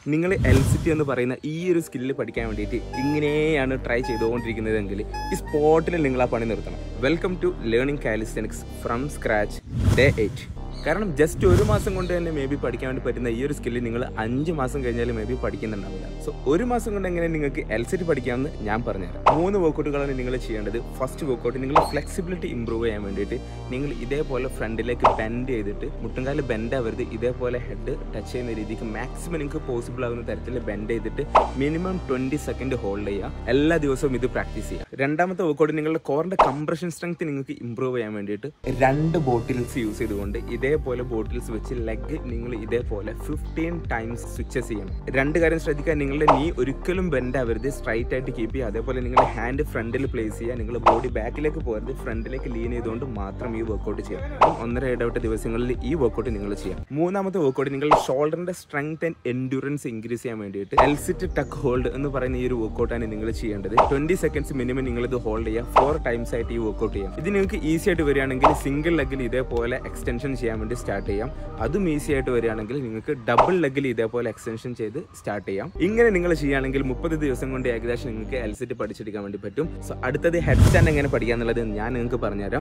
നിങ്ങൾ L C T എന്ന് പറയുന്ന ഈ ഒരു സ്കില്ല് പഠിക്കാൻ വേണ്ടിയിട്ട് ഇങ്ങനെയാണ് ട്രൈ ചെയ്തുകൊണ്ടിരിക്കുന്നതെങ്കിൽ ഈ സ്പോട്ടിൽ നിങ്ങൾ ആ പണി നിർത്തണം welcome to learning calisthenics from scratch day eight കാരണം ജസ്റ്റ് ഒരു മാസം കൊണ്ട് തന്നെ മേ ബി പഠിക്കാൻ വേണ്ടി പറ്റുന്ന ഈ ഒരു സ്കില്ല് നിങ്ങൾ അഞ്ച് മാസം കഴിഞ്ഞാൽ മേ ബി പഠിക്കുന്നുണ്ടാവില്ല സോ ഒരു മാസം കൊണ്ട് എങ്ങനെ നിങ്ങൾക്ക് എൽ സി ടി പഠിക്കാമെന്ന് ഞാൻ പറഞ്ഞുതരാം മൂന്ന് വർക്കൗട്ടുകളാണ് നിങ്ങൾ ചെയ്യേണ്ടത് ഫസ്റ്റ് വർക്കൗട്ട് നിങ്ങൾ ഫ്ലെക്സിബിലിറ്റി ഇമ്പ്രൂവ് ചെയ്യാൻ വേണ്ടിയിട്ട് നിങ്ങൾ ഇതേപോലെ ഫ്രണ്ടിലേക്ക് ബെൻഡ് ചെയ്തിട്ട് മുട്ടുംകാല് ബെൻഡ് ആവരുത് ഇതേപോലെ ഹെഡ് ടച്ച് ചെയ്യുന്ന രീതിക്ക് മാക്സിമം നിങ്ങൾക്ക് പോസിബിൾ ആകുന്ന തരത്തിൽ ബെൻഡ് ചെയ്തിട്ട് മിനിമം ട്വന്റി സെക്കൻഡ് ഹോൾഡ് ചെയ്യുക എല്ലാ ദിവസവും ഇത് പ്രാക്ടീസ് ചെയ്യുക രണ്ടാമത്തെ വർക്കൗട്ട് നിങ്ങളുടെ കോറിന്റെ കംപ്രഷൻ സ്ട്രെങ്ത് നിങ്ങൾക്ക് ഇമ്പ്രൂവ് ചെയ്യാൻ വേണ്ടിയിട്ട് രണ്ട് ബോട്ടിൽസ് യൂസ് ചെയ്തുകൊണ്ട് ഇതേപോലെ ബോട്ടിൽസ് വെച്ച് ലെഗ് നിങ്ങൾ ഇതേപോലെ ഫിഫ്റ്റീൻ ടൈംസ് സ്വിച്ചസ് ചെയ്യണം രണ്ട് കാര്യം ശ്രദ്ധിക്കുക നിങ്ങളുടെ നീ ഒരിക്കലും ബെൻഡ് ആവരുത് സ്ട്രൈറ്റ് ആയിട്ട് കീപ്പ് ചെയ്യുക അതേപോലെ നിങ്ങളുടെ ഹാൻഡ് ഫ്രണ്ടിൽ പ്ലേസ് ചെയ്യുക നിങ്ങളുടെ ബോഡി ബാക്കിലേക്ക് പോകരുത് ഫ്രണ്ടിലേക്ക് ലീൻ ചെയ്തുകൊണ്ട് മാത്രം ഈ വർക്കൗട്ട് ചെയ്യാം അപ്പം ഒന്നര ഇടവിട്ട ദിവസങ്ങളിൽ ഈ വർക്കൗട്ട് നിങ്ങൾ ചെയ്യാം മൂന്നാമത്തെ വർക്കൗട്ട് നിങ്ങളുടെ ഷോൾഡറിന്റെ സ്ട്രെങ്ത് ആൻഡ് എൻഡ്യൂറൻസ് ഇൻക്രീസ് ചെയ്യാൻ വേണ്ടിയിട്ട് എൽസിറ്റ് ടക്ക് ഹോൾഡ് എന്ന് പറയുന്ന ഈ ഒരു വർക്കൗട്ടാണ് നിങ്ങൾ ചെയ്യേണ്ടത് ട്വന്റി സെക്കൻഡ്സ് മിനിമം നിങ്ങൾ ഇത് ഹോൾഡ് ചെയ്യുക ഫോർ ടൈംസ് ആയിട്ട് ഈ വർക്കൗട്ട് ചെയ്യാം ഇത് നിങ്ങൾക്ക് ഈസി ആയിട്ട് വരികയാണെങ്കിൽ സിംഗിൾ ലെഗിൽ ഇതേപോലെ എക്സ്റ്റൻഷൻ ചെയ്യാൻ വേണ്ടി സ്റ്റാർട്ട് ചെയ്യാം അതും ഈസി ആയിട്ട് വരികയാണെങ്കിൽ നിങ്ങൾക്ക് ഡബിൾ ലെഗിൽ ഇതേപോലെ എക്സ്റ്റൻഷൻ ചെയ്ത് സ്റ്റാർട്ട് ചെയ്യാം ഇങ്ങനെ നിങ്ങൾ ചെയ്യുകയാണെങ്കിൽ മുപ്പത് ദിവസം കൊണ്ട് ഏകദേശം നിങ്ങൾക്ക് എൽസിറ്റ് പഠിച്ചെടുക്കാൻ വേണ്ടി പറ്റും സോ അടുത്തത് ഹെഡ് സ്റ്റാൻഡ് എങ്ങനെ പഠിക്കാന്നുള്ളത് ഞാൻ നിങ്ങൾക്ക് പറഞ്ഞുതരാം